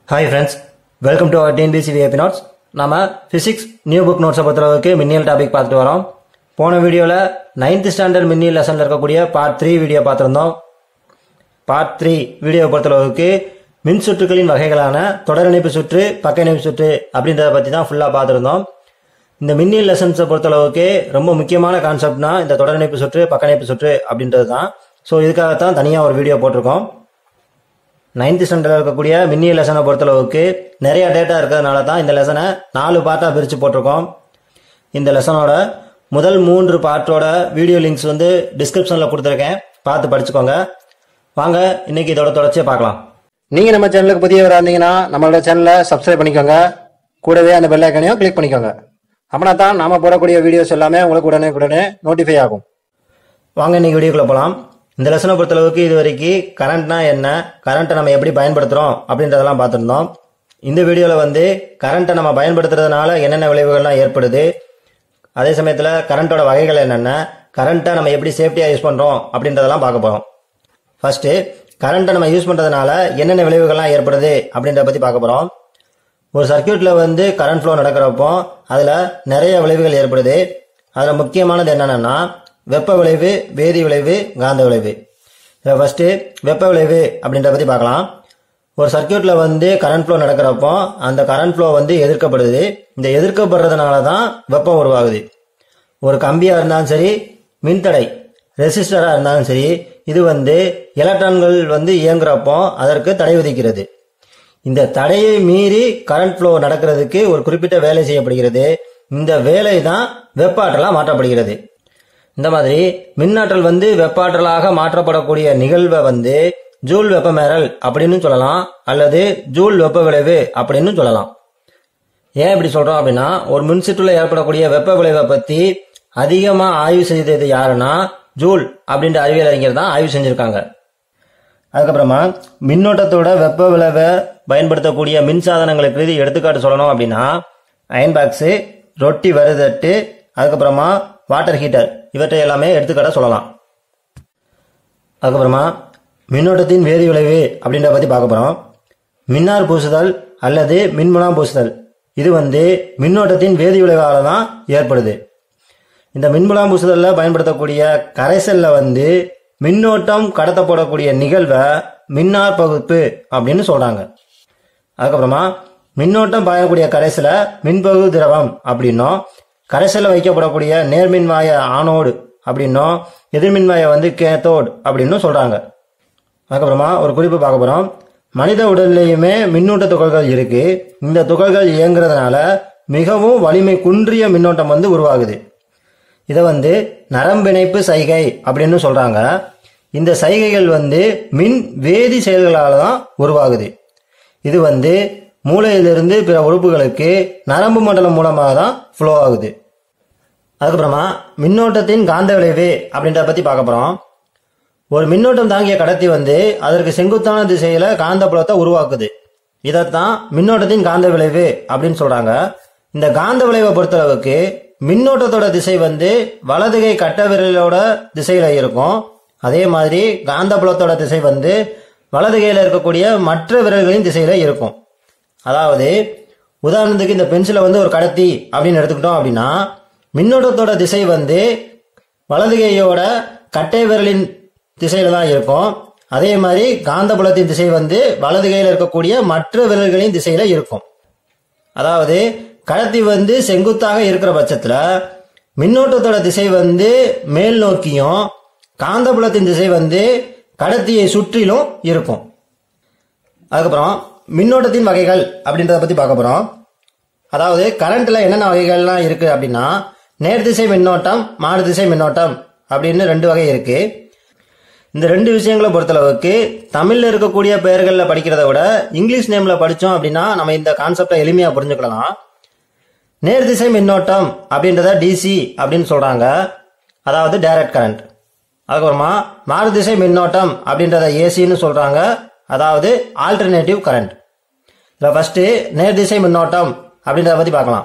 hi friends welcome to our TNPSC VIP notes நாம physics new book நோட்ஸை பொறுத்தளவுக்கு மின்னியல் டாபிக் பார்த்துட்டு வரோம் போன வீடியோவில் நைன்த் ஸ்டாண்டர்ட் மின்னியல் லெசனில் இருக்கக்கூடிய பார்ட் த்ரீ வீடியோ பார்த்துருந்தோம் பார்ட் த்ரீ வீடியோ பொறுத்தளவுக்கு மின் சுற்றுகளின் வகைகளான தொடர் இணைப்பு சுற்று பக்க இணைப்பு சுற்று அப்படின்றத பற்றி தான் ஃபுல்லாக பார்த்துருந்தோம் இந்த மின்னியல் லெசன்ஸை பொறுத்தளவுக்கு ரொம்ப முக்கியமான கான்செப்ட்னா இந்த தொடர் இணைப்பு சுற்று பக்க இணைப்பு சுற்று அப்படின்றது தான் ஸோ இதுக்காகத்தான் தனியாக ஒரு வீடியோ போட்டிருக்கோம் நைன்த் ஸ்டாண்டர்டில் இருக்கக்கூடிய மின்னியல் லெசனை பொறுத்தளவுக்கு நிறைய டேட்டா இருக்கிறதுனால தான் இந்த லெசனை நாலு பார்ட்டாக பிரித்து போட்டிருக்கோம் இந்த லெசனோட முதல் மூன்று பார்ட்டோட வீடியோ லிங்க்ஸ் வந்து டிஸ்கிரிப்ஷனில் கொடுத்துருக்கேன் பார்த்து படிச்சுக்கோங்க வாங்க இன்னைக்கு இதோட தொடர்ச்சியை பார்க்கலாம் நீங்கள் நம்ம சேனலுக்கு புதியவராக இருந்தீங்கன்னா நம்மளோட சேனலை சப்ஸ்கிரைப் பண்ணிக்கோங்க கூடவே அந்த பெல் ஐக்கனையும் கிளிக் பண்ணிக்கோங்க அப்படின்னா தான் நாம போடக்கூடிய வீடியோஸ் எல்லாமே உங்களுக்கு உடனே உடனே நோட்டிஃபை ஆகும் வாங்க இன்னைக்கு வீடியோக்குள்ள போகலாம் இந்த லெசனை பொறுத்தளவுக்கு இது வரைக்கும் கரண்ட்னா என்ன கரண்ட்டை நம்ம எப்படி பயன்படுத்துகிறோம் அப்படின்றதெல்லாம் பார்த்துருந்தோம் இந்த வீடியோவில் வந்து கரண்ட்டை நம்ம பயன்படுத்துறதுனால என்னென்ன விளைவுகள்லாம் ஏற்படுது அதே சமயத்தில் கரண்ட்டோட வகைகள் என்னென்ன கரண்ட்டை நம்ம எப்படி சேஃப்டியாக யூஸ் பண்ணுறோம் அப்படின்றதெல்லாம் பார்க்க போகிறோம் ஃபர்ஸ்ட்டு கரண்ட்டை நம்ம யூஸ் பண்ணுறதுனால என்னென்ன விளைவுகள்லாம் ஏற்படுது அப்படின்றத பற்றி பார்க்க போகிறோம் ஒரு சர்க்கியூட்டில் வந்து கரண்ட் ஃப்ளோ நடக்கிறப்போ அதில் நிறைய விளைவுகள் ஏற்படுது அதில் முக்கியமானது என்னென்னா வெப்ப விளைவு வேதி விளைவு காந்த விளைவு இதில் ஃபஸ்ட்டு வெப்ப விளைவு அப்படின்றத பற்றி பார்க்கலாம் ஒரு சர்க்கியூட்டில் வந்து கரண்ட் ஃப்ளோ நடக்கிறப்போ அந்த கரண்ட் ஃப்ளோ வந்து எதிர்க்கப்படுது இந்த எதிர்க்கப்படுறதுனால தான் வெப்பம் உருவாகுது ஒரு கம்பியாக இருந்தாலும் சரி மின்தடை ரெசிஸ்டராக இருந்தாலும் சரி இது வந்து எலக்ட்ரான்கள் வந்து இயங்குறப்போ அதற்கு தடை விதிக்கிறது இந்த தடையை மீறி கரண்ட் ஃப்ளோ நடக்கிறதுக்கு ஒரு குறிப்பிட்ட வேலை செய்யப்படுகிறது இந்த வேலை தான் வெப்ப ஆற்றலாக மாற்றப்படுகிறது இந்த மாதிரி மின்னாற்றல் வந்து வெப்பாற்றலாக மாற்றப்படக்கூடிய நிகழ்வை வந்து ஜூல் வெப்பமேறல் அப்படின்னு சொல்லலாம் அல்லது ஜூல் வெப்ப விளைவு அப்படின்னு சொல்லலாம் ஏன் இப்படி சொல்றோம் அப்படின்னா ஒரு மின்சுற்றுல ஏற்படக்கூடிய வெப்ப விளைவை பத்தி அதிகமா ஆய்வு செய்தது யாருன்னா ஜூல் அப்படின்ற அறிவியல் அறிஞர் தான் ஆய்வு செஞ்சிருக்காங்க அதுக்கப்புறமா மின்னோட்டத்தோட வெப்ப விளைவை பயன்படுத்தக்கூடிய மின் சாதனங்களுக்கு எடுத்துக்காட்டு சொல்லணும் அப்படின்னா அயன் பாக்ஸு ரொட்டி வருதட்டு அதுக்கப்புறமா வாட்டர் ஹீட்டர் இவற்றை எல்லாமே எடுத்துக்காட்ட சொல்லலாம் அதுக்கப்புறமா மின்னோட்டத்தின் வேதி விளைவு அப்படின்ற பற்றி பார்க்க போகிறோம் மின்னார் பூசுதல் அல்லது மின்முலாம் பூசுதல் இது வந்து மின்னோட்டத்தின் வேதி விளைவால் தான் ஏற்படுது இந்த மின்முலாம் பூசுதலில் பயன்படுத்தக்கூடிய கரைசலில் வந்து மின்னோட்டம் கடத்தப்படக்கூடிய நிகழ்வை மின்னார் பகுப்பு அப்படின்னு சொல்கிறாங்க அதுக்கப்புறமா மின்னோட்டம் பாயக்கூடிய கரைசலை மின்பகு திரவம் அப்படின்னும் கரைசலில் வைக்கப்படக்கூடிய நேர்மின்வாய ஆனோடு அப்படின்னும் எதிர்மின்வாய வந்து கேத்தோடு அப்படின்னும் சொல்கிறாங்க அதுக்கப்புறமா ஒரு குறிப்பு பார்க்க போகிறோம் மனித உடல்லையுமே மின்னூட்ட துகள்கள் இருக்கு இந்த துகள்கள் இயங்குறதுனால மிகவும் வலிமை குன்றிய மின்னோட்டம் வந்து உருவாகுது இதை வந்து நரம்பிணைப்பு சைகை அப்படின்னு சொல்றாங்க இந்த சைகைகள் வந்து மின் வேதி செயல்களால் தான் உருவாகுது இது வந்து மூளையிலிருந்து பிற உறுப்புகளுக்கு நரம்பு மண்டலம் மூலமாக தான் ஃப்ளோ ஆகுது அதுக்கப்புறமா மின்னோட்டத்தின் காந்த விளைவு அப்படின்றத பற்றி பார்க்க போகிறோம் ஒரு மின்னோட்டம் தாங்கிய கடத்தி வந்து அதற்கு செங்குத்தான திசையில காந்த புலத்தை உருவாக்குது இதைத்தான் மின்னோட்டத்தின் காந்த விளைவு அப்படின்னு சொல்றாங்க இந்த காந்த விளைவை பொறுத்தளவுக்கு மின்னோட்டத்தோட திசை வந்து வலதுகை கட்ட விரலோட திசையில இருக்கும் அதே மாதிரி காந்த புலத்தோட திசை வந்து வலதுகையில இருக்கக்கூடிய மற்ற விரல்களின் திசையில இருக்கும் அதாவது உதாரணத்துக்கு இந்த பென்சிலை வந்து ஒரு கடத்தி அப்படின்னு எடுத்துக்கிட்டோம் அப்படின்னா மின்னோட்டத்தோட திசை வந்து வலதுகையோட கட்டை விரலின் திசையில தான் இருக்கும் அதே மாதிரி காந்தபுலத்தின் திசை வந்து வலது கையில் இருக்கக்கூடிய மற்ற விரல்களின் திசையில இருக்கும் அதாவது கடத்தி வந்து செங்குத்தாக இருக்கிற பட்சத்துல மின்னோட்டத்தோட திசை வந்து மேல் நோக்கியும் காந்தபுலத்தின் திசை வந்து கடத்தியை சுற்றிலும் இருக்கும் அதுக்கப்புறம் மின்னோட்டத்தின் வகைகள் அப்படின்றத பத்தி பார்க்க போறோம் அதாவது கரண்ட்ல என்னென்ன வகைகள்லாம் இருக்கு அப்படின்னா நேர்திசை மின்னோட்டம் மாறுதிசை மின்னோட்டம் அப்படின்னு ரெண்டு வகை இருக்கு இந்த ரெண்டு விஷயங்களை பொறுத்தளவுக்கு தமிழ்ல இருக்கக்கூடிய பெயர்களில் படிக்கிறத விட இங்கிலீஷ் நேம்ல படிச்சோம் அப்படின்னா நம்ம இந்த கான்செப்டை எளிமையா புரிஞ்சுக்கலாம் நேர்திசை மின்னோட்டம் அப்படின்றத டிசி அப்படின்னு சொல்றாங்க அதாவது டைரக்ட் கரண்ட் அதுக்கப்புறமா மாறுதிசை மின்னோட்டம் அப்படின்றத ஏசின்னு சொல்றாங்க அதாவது ஆல்டர்னேட்டிவ் கரண்ட் இதில் ஃபர்ஸ்ட் நேர்திசை மின்னோட்டம் அப்படின்றத பத்தி பார்க்கலாம்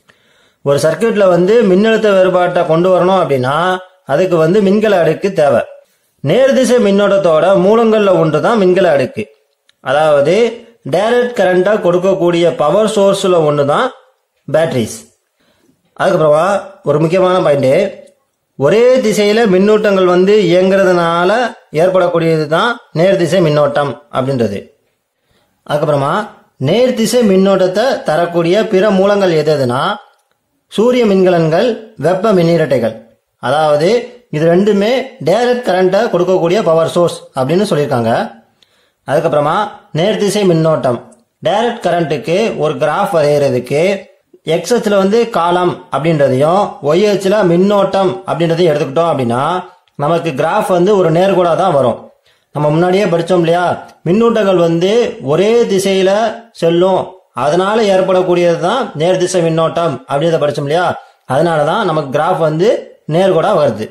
ஒரு சர்க்கியூட்ல வந்து மின்னழுத்த வேறுபாட்டை கொண்டு வரணும் அப்படின்னா அதுக்கு வந்து மின்கல அடுக்கு தேவை நேர்திசை மின்னோட்டத்தோட மூலங்கள்ல ஒன்று தான் மின்கல அடுக்கு அதாவது டைரக்ட் கரண்ட்டாக கொடுக்கக்கூடிய பவர் சோர்ஸில் ஒன்று தான் பேட்டரிஸ் அதுக்கப்புறமா ஒரு முக்கியமான பாயிண்ட்டு ஒரே திசையில் மின்னூட்டங்கள் வந்து இயங்குறதுனால ஏற்படக்கூடியது தான் நேர்திசை மின்னோட்டம் அப்படின்றது அதுக்கப்புறமா நேர்திசை மின்னோட்டத்தை தரக்கூடிய பிற மூலங்கள் எது எதுனா சூரிய மின்கலன்கள் வெப்ப மின்னிரட்டைகள் அதாவது இது ரெண்டுமே டைரக்ட் கரண்ட்டை கொடுக்கக்கூடிய பவர் சோர்ஸ் அப்படின்னு சொல்லியிருக்காங்க அதுக்கப்புறமா நேர்திசை மின்னோட்டம் டைரக்ட் கரண்ட்டுக்கு ஒரு கிராஃப் வரைகிறதுக்கு எக்ஸ் அச்சில் வந்து காலம் அப்படின்றதையும் ஒய் அச்சில் மின்னோட்டம் அப்படின்றதையும் எடுத்துக்கிட்டோம் அப்படின்னா நமக்கு கிராஃப் வந்து ஒரு நேர்கோடாக தான் வரும் நம்ம முன்னாடியே படித்தோம் இல்லையா மின்னூட்டங்கள் வந்து ஒரே திசையில செல்லும் அதனால ஏற்படக்கூடியது தான் நேர்திசை மின்னோட்டம் அப்படின்றத படித்தோம் இல்லையா அதனால தான் நமக்கு கிராஃப் வந்து நேர்கோடாக வருது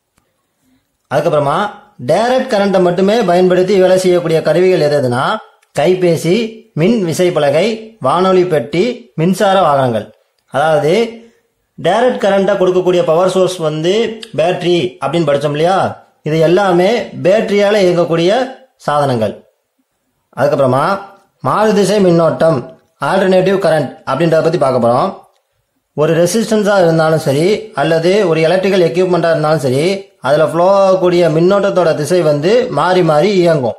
அதுக்கப்புறமா டைரக்ட் கரண்ட்டை மட்டுமே பயன்படுத்தி வேலை செய்யக்கூடிய கருவிகள் எது எதுனா கைபேசி மின் விசைப்பலகை வானொலி பெட்டி மின்சார வாகனங்கள் அதாவது டைரக்ட் கரண்ட்டை கொடுக்கக்கூடிய பவர் சோர்ஸ் வந்து பேட்டரி அப்படின்னு படித்தோம் இல்லையா இது எல்லாமே பேட்டரியால் இயங்கக்கூடிய சாதனங்கள் அதுக்கப்புறமா மாறுதிசை மின்னோட்டம் ஆல்டர்னேட்டிவ் கரண்ட் அப்படின்றத பற்றி பார்க்க போகிறோம் ஒரு ரெசிஸ்டன்ஸாக இருந்தாலும் சரி அல்லது ஒரு எலக்ட்ரிக்கல் எக்யூப்மெண்ட்டாக இருந்தாலும் சரி அதில் ஃப்ளோ ஆகக்கூடிய மின்னோட்டத்தோட திசை வந்து மாறி மாறி இயங்கும்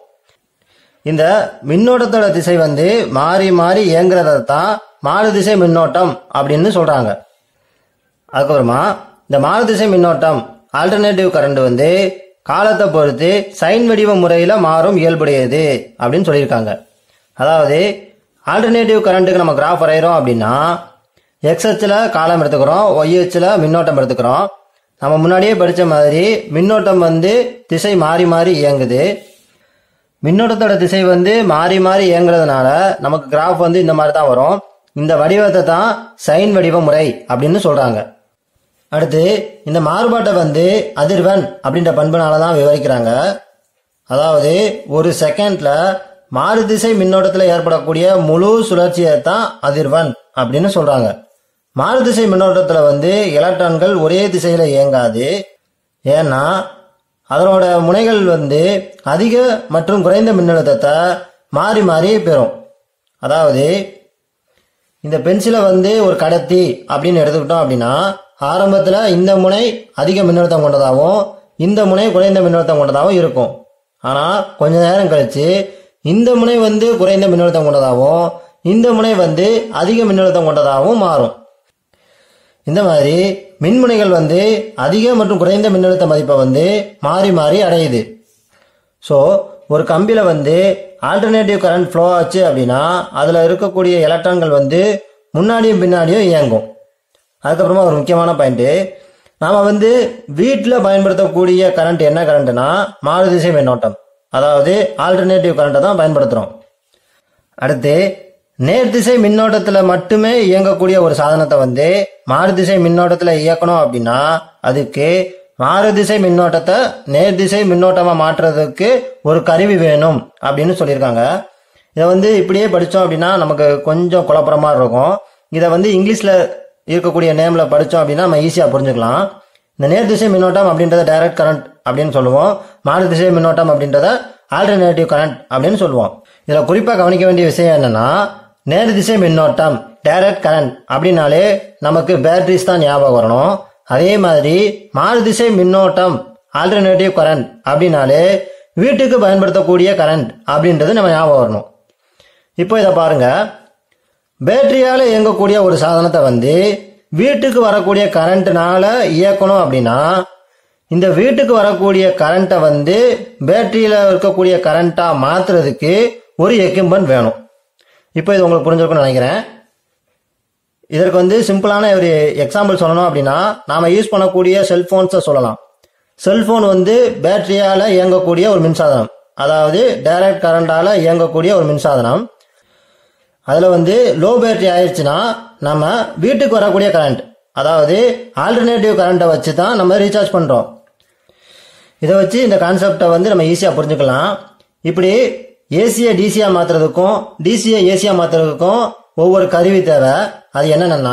இந்த மின்னோட்டத்தோட திசை வந்து மாறி மாறி இயங்குறத தான் மாறுதிசை மின்னோட்டம் அப்படின்னு சொல்கிறாங்க அதுக்கப்புறமா இந்த மாறுதிசை மின்னோட்டம் ஆல்டர்னேட்டிவ் கரண்ட் வந்து காலத்தை பொறுத்து சைன் வடிவ முறையில் மாறும் இயல்புடையது அப்படின்னு சொல்லியிருக்காங்க அதாவது ஆல்டர்னேட்டிவ் கரண்ட்டுக்கு நம்ம கிராஃப் வரைகிறோம் அப்படின்னா எக்ஸ் அச்சில் காலம் எடுத்துக்கிறோம் ஒய் அச்சில் மின்னோட்டம் எடுத்துக்கிறோம் நம்ம முன்னாடியே படித்த மாதிரி மின்னோட்டம் வந்து திசை மாறி மாறி இயங்குது மின்னோட்டத்தோட திசை வந்து மாறி மாறி இயங்குறதுனால நமக்கு கிராஃப் வந்து இந்த மாதிரி தான் வரும் இந்த வடிவத்தை தான் சைன் வடிவ முறை அப்படின்னு சொல்றாங்க அடுத்து இந்த மாறுபாட்டை வந்து அதிர்வெண் அப்படின்ற பண்புனால தான் விவரிக்கிறாங்க அதாவது ஒரு செகண்ட்ல மாறுதிசை மின்னோட்டத்தில் ஏற்படக்கூடிய முழு சுழற்சியை தான் அதிர்வெண் அப்படின்னு சொல்றாங்க மாறுதிசை மின்னோட்டத்தில் வந்து எலக்ட்ரான்கள் ஒரே திசையில் இயங்காது ஏன்னா அதனோட முனைகள் வந்து அதிக மற்றும் குறைந்த மின்னழுத்தத்தை மாறி மாறி பெறும் அதாவது இந்த பென்சிலை வந்து ஒரு கடத்தி அப்படின்னு எடுத்துக்கிட்டோம் அப்படின்னா ஆரம்பத்தில் இந்த முனை அதிக மின்னழுத்தம் கொண்டதாகவும் இந்த முனை குறைந்த மின்னழுத்தம் கொண்டதாகவும் இருக்கும் ஆனால் கொஞ்ச நேரம் கழிச்சு இந்த முனை வந்து குறைந்த மின்னழுத்தம் கொண்டதாகவும் இந்த முனை வந்து அதிக மின்னழுத்தம் கொண்டதாகவும் மாறும் இந்த மாதிரி மின்முனைகள் வந்து அதிக மற்றும் குறைந்த மின்னழுத்த மதிப்பை வந்து மாறி மாறி அடையுது ஸோ ஒரு கம்பியில் வந்து ஆல்டர்னேட்டிவ் கரண்ட் ஃப்ளோ ஆச்சு அப்படின்னா அதில் இருக்கக்கூடிய எலக்ட்ரான்கள் வந்து முன்னாடியும் பின்னாடியும் இயங்கும் அதுக்கப்புறமா ஒரு முக்கியமான பாயிண்ட்டு நாம் வந்து வீட்டில் பயன்படுத்தக்கூடிய கரண்ட் என்ன கரண்ட்னா மாறுதிசை மின்னோட்டம் அதாவது ஆல்டர்னேட்டிவ் கரண்ட்டை தான் பயன்படுத்துகிறோம் அடுத்து நேர்திசை மின்னோட்டத்தில் மட்டுமே இயங்கக்கூடிய ஒரு சாதனத்தை வந்து மாறுதிசை மின்னோட்டத்தில் இயக்கணும் அப்படின்னா அதுக்கு மாறுதிசை மின்னோட்டத்தை நேர்திசை மின்னோட்டமாக மாற்றுறதுக்கு ஒரு கருவி வேணும் அப்படின்னு சொல்லியிருக்காங்க இதை வந்து இப்படியே படித்தோம் அப்படின்னா நமக்கு கொஞ்சம் குழப்பறமா இருக்கும் இதை வந்து இங்கிலீஷில் இருக்கக்கூடிய நேமில் படித்தோம் அப்படின்னா நம்ம ஈஸியாக புரிஞ்சுக்கலாம் இந்த நேர்திசை மின்னோட்டம் அப்படின்றத டைரக்ட் கரண்ட் அப்படின்னு சொல்லுவோம் மாறுதிசை மின்னோட்டம் அப்படின்றத ஆல்டர்னேட்டிவ் கரண்ட் அப்படின்னு சொல்லுவோம் இதில் குறிப்பாக கவனிக்க வேண்டிய விஷயம் என்னன்னா நேர்திசை மின்னோட்டம் டைரக்ட் கரண்ட் அப்படின்னாலே நமக்கு பேட்டரிஸ் தான் ஞாபகம் வரணும் அதே மாதிரி மாறுதிசை மின்னோட்டம் ஆல்டர்னேட்டிவ் கரண்ட் அப்படின்னாலே வீட்டுக்கு பயன்படுத்தக்கூடிய கரண்ட் அப்படின்றது நம்ம ஞாபகம் வரணும் இப்போ இதை பாருங்க பேட்டரியால் இயங்கக்கூடிய ஒரு சாதனத்தை வந்து வீட்டுக்கு வரக்கூடிய கரண்ட்னால இயக்கணும் அப்படின்னா இந்த வீட்டுக்கு வரக்கூடிய கரண்ட்டை வந்து பேட்டரியில் இருக்கக்கூடிய கரண்ட்டாக மாற்றுறதுக்கு ஒரு எக்யூப்மெண்ட் வேணும் இப்போ இது உங்களுக்கு புரிஞ்சிருக்கும்னு நினைக்கிறேன் இதற்கு வந்து சிம்பிளான ஒரு எக்ஸாம்பிள் சொல்லணும் அப்படின்னா நாம் யூஸ் பண்ணக்கூடிய செல்ஃபோன்ஸை சொல்லலாம் செல்ஃபோன் வந்து பேட்டரியால் இயங்கக்கூடிய ஒரு மின்சாதனம் அதாவது டைரக்ட் கரண்டால் இயங்கக்கூடிய ஒரு மின்சாதனம் அதில் வந்து லோ பேட்டரி ஆயிடுச்சுன்னா நம்ம வீட்டுக்கு வரக்கூடிய கரண்ட் அதாவது ஆல்டர்னேட்டிவ் கரண்ட்டை வச்சு தான் நம்ம ரீசார்ஜ் பண்ணுறோம் இதை வச்சு இந்த கான்செப்டை வந்து நம்ம ஈஸியாக புரிஞ்சுக்கலாம் இப்படி ஏசியை டிசியாக மாற்றுறதுக்கும் டிசியை ஏசியாக மாற்றுறதுக்கும் ஒவ்வொரு கருவி தேவை அது என்னென்னா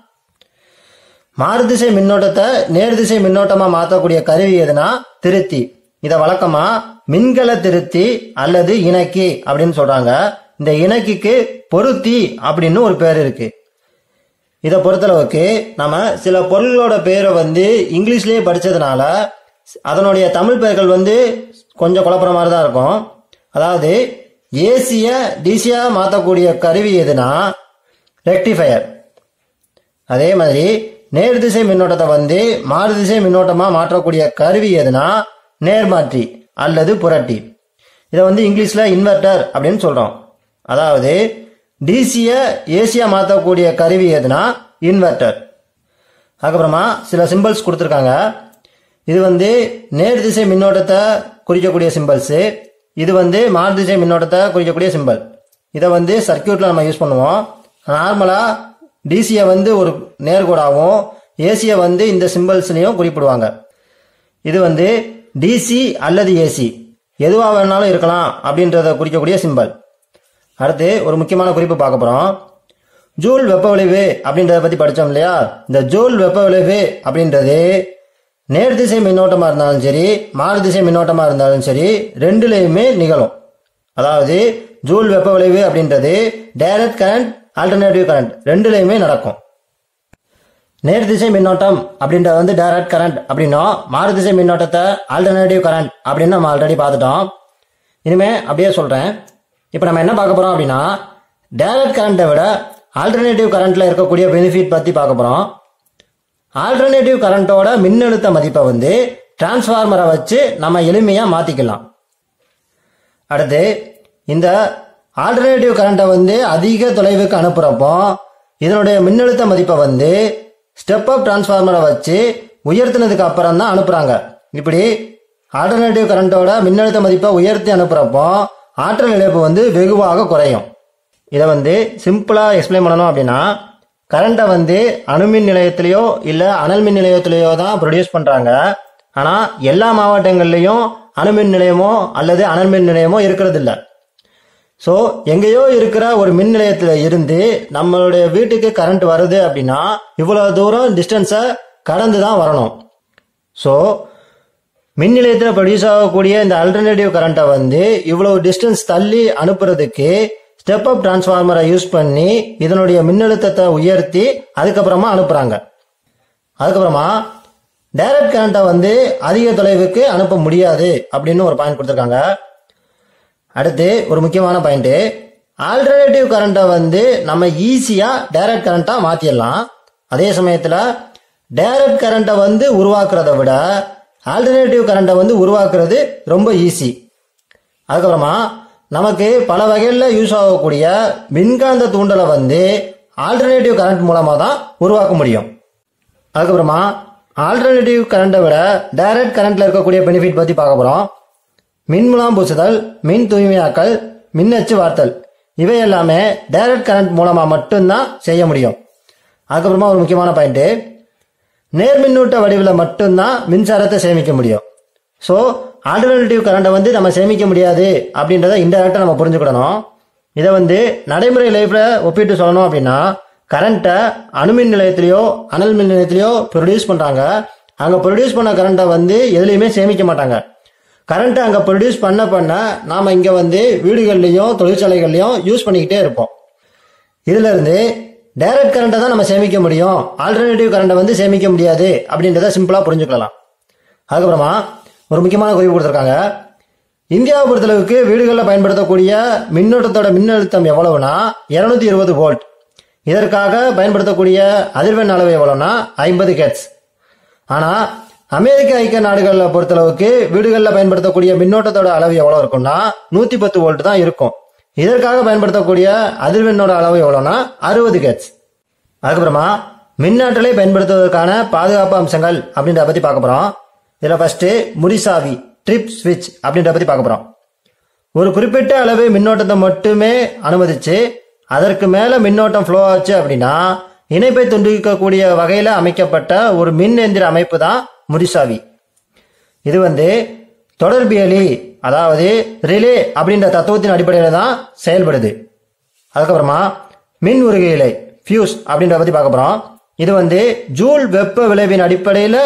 மாறுதிசை மின்னோட்டத்தை நேர்திசை மின்னோட்டமாக மாற்றக்கூடிய கருவி எதுனா திருத்தி இதை வழக்கமாக மின்கல திருத்தி அல்லது இணக்கி அப்படின்னு சொல்கிறாங்க இந்த இணக்கிக்கு பொருத்தி அப்படின்னு ஒரு பேர் இருக்கு இதை பொறுத்தளவுக்கு நம்ம சில பொருள்களோட பேரை வந்து இங்கிலீஷ்லயே படிச்சதுனால அதனுடைய தமிழ் பெயர்கள் வந்து கொஞ்சம் குழப்பற மாதிரி தான் இருக்கும் அதாவது ஏசிய டிசியா மாற்றக்கூடிய கருவி எதுனா ரெக்டிஃபயர் அதே மாதிரி நேர் திசை மின்னோட்டத்தை வந்து மாறு திசை மின்னோட்டமா மாற்றக்கூடிய கருவி எதுனா நேர்மாற்றி அல்லது புரட்டி இதை வந்து இங்கிலீஷ்ல இன்வெர்டர் அப்படின்னு சொல்றோம் அதாவது டிசிய ஏசியா மாற்றக்கூடிய கருவி எதுனா இன்வெர்டர் அதுக்கப்புறமா சில சிம்பிள்ஸ் கொடுத்துருக்காங்க இது வந்து நேர் திசை மின்னோட்டத்தை குறிக்கக்கூடிய சிம்பிள்ஸ் இது வந்து மாறு திசை மின்னோட்டத்தை குறிக்கக்கூடிய சிம்பிள் இதை வந்து சர்க்கியூட்ல நம்ம யூஸ் பண்ணுவோம் நார்மலா டிசியை வந்து ஒரு நேர்கோடாகவும் ஏசியை வந்து இந்த சிம்பிள்ஸ்லையும் குறிப்பிடுவாங்க இது வந்து டிசி அல்லது ஏசி எதுவாக வேணாலும் இருக்கலாம் அப்படின்றத குறிக்கக்கூடிய சிம்பல் அடுத்து ஒரு முக்கியமான குறிப்பு பார்க்க போகிறோம் ஜூல் வெப்ப விளைவு அப்படின்றத பற்றி படித்தோம் இல்லையா இந்த ஜூல் வெப்ப விளைவு அப்படின்றது நேர் திசை மின்னோட்டமாக இருந்தாலும் சரி மாறு திசை மின்னோட்டமாக இருந்தாலும் சரி ரெண்டுலேயுமே நிகழும் அதாவது ஜூல் வெப்ப விளைவு அப்படின்றது டைரக்ட் கரண்ட் ஆல்டர்னேட்டிவ் கரண்ட் ரெண்டுலேயுமே நடக்கும் நேர் திசை மின்னோட்டம் அப்படின்றது வந்து டைரக்ட் கரண்ட் அப்படின்னும் மாறு திசை மின்னோட்டத்தை ஆல்டர்னேட்டிவ் கரண்ட் அப்படின்னு நம்ம ஆல்ரெடி பார்த்துட்டோம் இனிமே அப்படியே சொல்றேன் இப்போ நம்ம என்ன பார்க்க போறோம் அப்படின்னா டைரக்ட் கரண்ட்டை விட ஆல்டர்னேட்டிவ் கரண்ட்ல இருக்கக்கூடிய பெனிஃபிட் பத்தி பார்க்க போறோம் ஆல்டர்னேட்டிவ் கரண்ட்டோட மின்னழுத்த மதிப்பை வந்து டிரான்ஸ்ஃபார்மரை வச்சு நம்ம எளிமையா மாத்திக்கலாம் அடுத்து இந்த ஆல்டர்னேட்டிவ் கரண்ட்டை வந்து அதிக தொலைவுக்கு அனுப்புறப்போ இதனுடைய மின்னழுத்த மதிப்பை வந்து ஸ்டெப் அப் டிரான்ஸ்ஃபார்மரை வச்சு உயர்த்தினதுக்கு அப்புறம் தான் அனுப்புறாங்க இப்படி ஆல்டர்னேட்டிவ் கரண்ட்டோட மின்னழுத்த மதிப்பை உயர்த்தி அனுப்புறப்போ ஆற்றல் இழப்பு வந்து வெகுவாக குறையும் இதை வந்து சிம்பிளா எக்ஸ்பிளைன் பண்ணணும் அப்படின்னா கரண்ட்டை வந்து அணுமின் நிலையத்திலேயோ இல்லை அனல் மின் நிலையத்திலேயோ தான் ப்ரொடியூஸ் பண்றாங்க ஆனா எல்லா மாவட்டங்கள்லயும் அணுமின் நிலையமோ அல்லது அனல் மின் நிலையமோ இருக்கிறது இல்ல ஸோ எங்கேயோ இருக்கிற ஒரு மின் நிலையத்தில் இருந்து நம்மளுடைய வீட்டுக்கு கரண்ட் வருது அப்படின்னா இவ்வளவு தூரம் டிஸ்டன்ஸை கடந்து தான் வரணும் ஸோ மின் நிலையத்தில் ப்ரொடியூஸ் ஆகக்கூடிய இந்த அல்டர்னேட்டிவ் கரண்ட்டை வந்து இவ்வளவு டிஸ்டன்ஸ் தள்ளி அனுப்புறதுக்கு ஸ்டெப் அப் டிரான்ஸ்ஃபார்மரை யூஸ் பண்ணி இதனுடைய மின்னழுத்தத்தை உயர்த்தி அதுக்கப்புறமா அனுப்புறாங்க அதுக்கப்புறமா டைரக்ட் கரண்ட்டை வந்து அதிக தொலைவுக்கு அனுப்ப முடியாது அப்படின்னு ஒரு பாயிண்ட் கொடுத்துருக்காங்க அடுத்து ஒரு முக்கியமான பாயிண்ட் ஆல்டர்னேட்டிவ் கரண்ட்டை வந்து நம்ம ஈஸியா டைரக்ட் கரண்டா மாத்திடலாம் அதே சமயத்துல டைரக்ட் கரண்ட்டை வந்து உருவாக்குறத விட ஆல்டர்னேட்டிவ் கரண்ட்டை வந்து உருவாக்குறது ரொம்ப ஈஸி அதுக்கப்புறமா நமக்கு பல வகைகளில் யூஸ் ஆகக்கூடிய மின்காந்த தூண்டலை வந்து ஆல்டர்னேட்டிவ் கரண்ட் மூலமாக தான் உருவாக்க முடியும் அதுக்கப்புறமா ஆல்டர்னேட்டிவ் கரண்ட்டை விட டைரக்ட் கரண்ட்ல இருக்கக்கூடிய பெனிஃபிட் பற்றி பார்க்க போகிறோம் மின்முலாம் பூசுதல் மின் தூய்மையாக்கல் மின்னச்சு வார்த்தல் இவை எல்லாமே டைரக்ட் கரண்ட் மூலமாக மட்டும்தான் செய்ய முடியும் அதுக்கப்புறமா ஒரு முக்கியமான பாயிண்ட்டு நேர்மின்னூட்ட வடிவில் மட்டும்தான் மின்சாரத்தை சேமிக்க முடியும் ஸோ ஆல்டர்னேட்டிவ் கரண்ட்டை வந்து நம்ம சேமிக்க முடியாது அப்படின்றத இன்டெரக்டாக நம்ம புரிஞ்சுக்கிடணும் இதை வந்து நடைமுறை லைஃப்பில் ஒப்பிட்டு சொல்லணும் அப்படின்னா கரண்ட்டை அணுமின் நிலையத்திலேயோ அனல் மின் நிலையத்திலேயோ ப்ரொடியூஸ் பண்ணுறாங்க அங்கே ப்ரொடியூஸ் பண்ண கரண்ட்டை வந்து எதுலேயுமே சேமிக்க மாட்டாங்க கரண்ட்டை அங்கே ப்ரொடியூஸ் பண்ண பண்ண நாம் இங்கே வந்து வீடுகள்லையும் தொழிற்சாலைகள்லையும் யூஸ் பண்ணிக்கிட்டே இருப்போம் இதுல இருந்து டைரக்ட் கரண்ட்டை தான் நம்ம சேமிக்க முடியும் ஆல்டர்னேட்டிவ் கரண்ட்டை வந்து சேமிக்க முடியாது அப்படின்றத சிம்பிளா புரிஞ்சுக்கலாம் அதுக்கப்புறமா ஒரு முக்கியமான குறிப்பு கொடுத்துருக்காங்க இந்தியாவை பொறுத்தளவுக்கு வீடுகளில் பயன்படுத்தக்கூடிய மின்னோட்டத்தோட மின்னழுத்தம் எவ்வளவுனா இருநூத்தி இருபது வோல்ட் இதற்காக பயன்படுத்தக்கூடிய அதிர்வெண் அளவு எவ்வளவுனா ஐம்பது ஹெர்ட்ஸ் ஆனா அமெரிக்க ஐக்கிய நாடுகளில் பொறுத்தளவுக்கு வீடுகளில் பயன்படுத்தக்கூடிய மின்னோட்டத்தோட அளவு எவ்வளவு இருக்கும்னா நூத்தி பத்து வோல்ட் தான் இருக்கும் இதற்காக பயன்படுத்தக்கூடிய அதிர்வெண்ணோட அளவு எவ்வளவுனா அறுபது ஹெர்ட்ஸ் அதுக்கப்புறமா மின்னாற்றலை பயன்படுத்துவதற்கான பாதுகாப்பு அம்சங்கள் அப்படின்றத பத்தி பார்க்க போறோம் இதுல ஃபர்ஸ்ட் முறிசாவி ட்ரிப் ஸ்விட்ச் அப்படின்றத பத்தி பார்க்க போறோம் ஒரு குறிப்பிட்ட அளவு மின்னோட்டத்தை மட்டுமே அனுமதிச்சு அதற்கு மேல மின்னோட்டம் ஃப்ளோ ஆச்சு அப்படின்னா இணைப்பை துண்டிக்கக்கூடிய வகையில அமைக்கப்பட்ட ஒரு மின் எந்திர அமைப்பு தான் முறிசாவி இது வந்து தொடர்பியலி அதாவது ரிலே அப்படின்ற தத்துவத்தின் அடிப்படையில தான் செயல்படுது அதுக்கப்புறமா மின் உருகையிலை ஃபியூஸ் அப்படின்றத பத்தி பார்க்க போறோம் இது வந்து ஜூல் வெப்ப விளைவின் அடிப்படையில்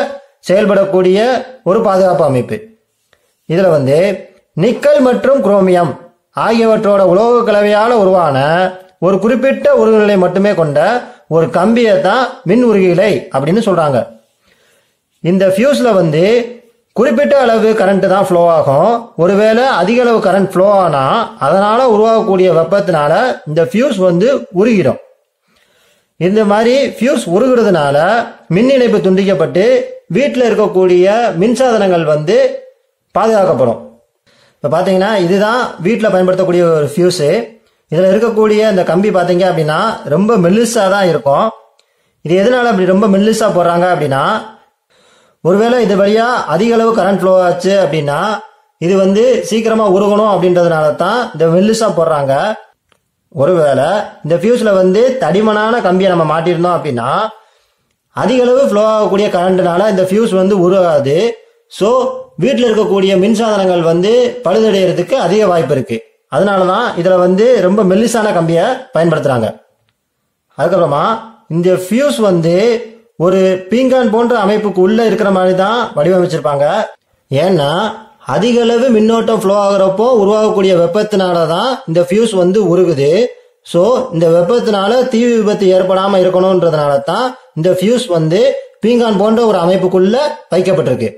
செயல்படக்கூடிய ஒரு பாதுகாப்பு அமைப்பு இதுல வந்து நிக்கல் மற்றும் குரோமியம் ஆகியவற்றோட உலோக கலவையால் உருவான ஒரு குறிப்பிட்ட உருகுநிலை மட்டுமே கொண்ட ஒரு கம்பியை தான் மின் உருகிலை அப்படின்னு சொல்றாங்க இந்த ஃபியூஸ்ல வந்து குறிப்பிட்ட அளவு கரண்ட் தான் ஃப்ளோ ஆகும் ஒருவேளை அதிக அளவு கரண்ட் ஃப்ளோ ஆனா அதனால உருவாகக்கூடிய வெப்பத்தினால இந்த ஃபியூஸ் வந்து உருகிடும் இந்த மாதிரி ஃபியூஸ் உருகுறதுனால மின் இணைப்பு துண்டிக்கப்பட்டு வீட்டில் இருக்கக்கூடிய மின்சாதனங்கள் வந்து பாதுகாக்கப்படும் இப்போ பார்த்தீங்கன்னா இதுதான் வீட்டில் பயன்படுத்தக்கூடிய ஒரு ஃபியூஸு இதில் இருக்கக்கூடிய இந்த கம்பி பார்த்தீங்க அப்படின்னா ரொம்ப மெல்லிஸாக தான் இருக்கும் இது எதனால அப்படி ரொம்ப மெல்லிஸாக போடுறாங்க அப்படின்னா ஒருவேளை இது வழியாக அதிக அளவு கரண்ட் ஃப்ளோ ஆச்சு அப்படின்னா இது வந்து சீக்கிரமாக உருகணும் அப்படின்றதுனால தான் இந்த மெல்லிஸாக போடுறாங்க ஒருவேளை இந்த ஃபியூஸில் வந்து தடிமனான கம்பியை நம்ம மாட்டியிருந்தோம் அப்படின்னா அதிக அளவு ஃப்ளோ ஆகக்கூடிய கரண்ட்னால இந்த ஃபியூஸ் வந்து உருகாது ஸோ வீட்டில் இருக்கக்கூடிய மின்சாதனங்கள் வந்து பழுதடைகிறதுக்கு அதிக வாய்ப்பு இருக்கு அதனால தான் இதில் வந்து ரொம்ப மெல்லிசான கம்பியை பயன்படுத்துகிறாங்க அதுக்கப்புறமா இந்த ஃபியூஸ் வந்து ஒரு பீங்கான் போன்ற அமைப்புக்கு உள்ள இருக்கிற மாதிரி தான் வடிவமைச்சிருப்பாங்க ஏன்னா அதிக அளவு மின்னோட்டம் ஃப்ளோ ஆகுறப்போ உருவாகக்கூடிய வெப்பத்தினால தான் இந்த ஃபியூஸ் வந்து உருகுது ஸோ இந்த வெப்பத்தினால தீ விபத்து ஏற்படாம இருக்கணும்ன்றதுனால தான் இந்த ஃபியூஸ் வந்து பீங்கான் போன்ற ஒரு அமைப்புக்குள்ள வைக்கப்பட்டிருக்கு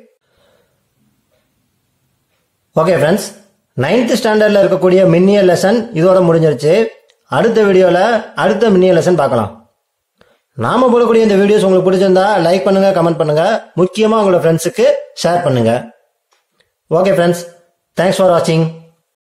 ஓகே ஃப்ரெண்ட்ஸ் நைன்த் ஸ்டாண்டர்டில் இருக்கக்கூடிய மின்னியல் லெசன் இதோட முடிஞ்சிருச்சு அடுத்த வீடியோவில் அடுத்த மின்னியல் லெசன் பார்க்கலாம் நாம போடக்கூடிய இந்த வீடியோஸ் உங்களுக்கு பிடிச்சிருந்தா லைக் பண்ணுங்க கமெண்ட் பண்ணுங்க முக்கியமாக உங்களோட ஃப்ரெண்ட்ஸுக்கு ஷேர் பண்ணுங்க ஓகே ஃப்ரெண்ட்ஸ் தேங்க்ஸ் ஃபார் வாட்சிங்